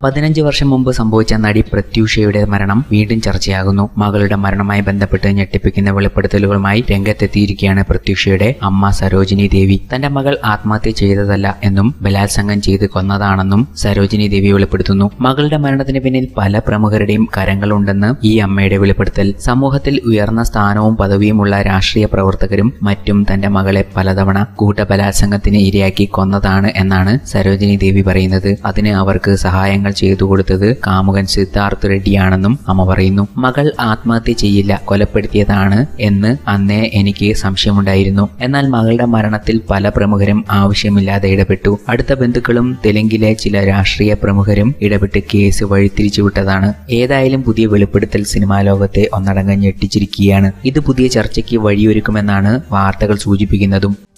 പതിനഞ്ച് വർഷം മുമ്പ് സംഭവിച്ച നടി പ്രത്യൂഷയുടെ മരണം വീണ്ടും ചർച്ചയാകുന്നു മകളുടെ മരണവുമായി ബന്ധപ്പെട്ട് ഞെട്ടിപ്പിക്കുന്ന വെളിപ്പെടുത്തലുകളുമായി രംഗത്തെത്തിയിരിക്കുകയാണ് പ്രത്യൂഷയുടെ അമ്മ സരോജിനി ദേവി തന്റെ മകൾ ആത്മഹത്യ ചെയ്തതല്ല എന്നും ബലാത്സംഗം ചെയ്ത് കൊന്നതാണെന്നും സരോജിനി ദേവി വെളിപ്പെടുത്തുന്നു മകളുടെ മരണത്തിന് പിന്നിൽ പല പ്രമുഖരുടെയും കരങ്ങളുണ്ടെന്ന് ഈ അമ്മയുടെ വെളിപ്പെടുത്തൽ സമൂഹത്തിൽ ഉയർന്ന സ്ഥാനവും പദവിയുമുള്ള രാഷ്ട്രീയ പ്രവർത്തകരും മറ്റും തന്റെ മകളെ പലതവണ കൂട്ടബലാത്സംഗത്തിന് ഇരയാക്കി കൊന്നതാണ് എന്നാണ് സരോജിനി ദേവി പറയുന്നത് അതിന് അവർക്ക് സഹായങ്ങൾ ചെയ്തു കൊടുത്തത് കാമുകൻ സിദ്ധാർത്ഥ് റെഡ്ഡിയാണെന്നും അമ്മ പറയുന്നു മകൾ ആത്മഹത്യ ചെയ്യില്ല കൊലപ്പെടുത്തിയതാണ് എന്ന് അന്നേ എനിക്ക് സംശയമുണ്ടായിരുന്നു എന്നാൽ മകളുടെ മരണത്തിൽ പല പ്രമുഖരും ആവശ്യമില്ലാതെ ഇടപെട്ടു അടുത്ത ബന്ധുക്കളും തെലുങ്കിലെ ചില രാഷ്ട്രീയ പ്രമുഖരും ഇടപെട്ട് കേസ് വഴിതിരിച്ചുവിട്ടതാണ് ഏതായാലും പുതിയ വെളിപ്പെടുത്തൽ സിനിമാ ലോകത്തെ ഒന്നടങ്കം ഞെട്ടിച്ചിരിക്കുകയാണ് ഇത് പുതിയ ചർച്ചയ്ക്ക് വഴിയൊരുക്കുമെന്നാണ് വാർത്തകൾ സൂചിപ്പിക്കുന്നതും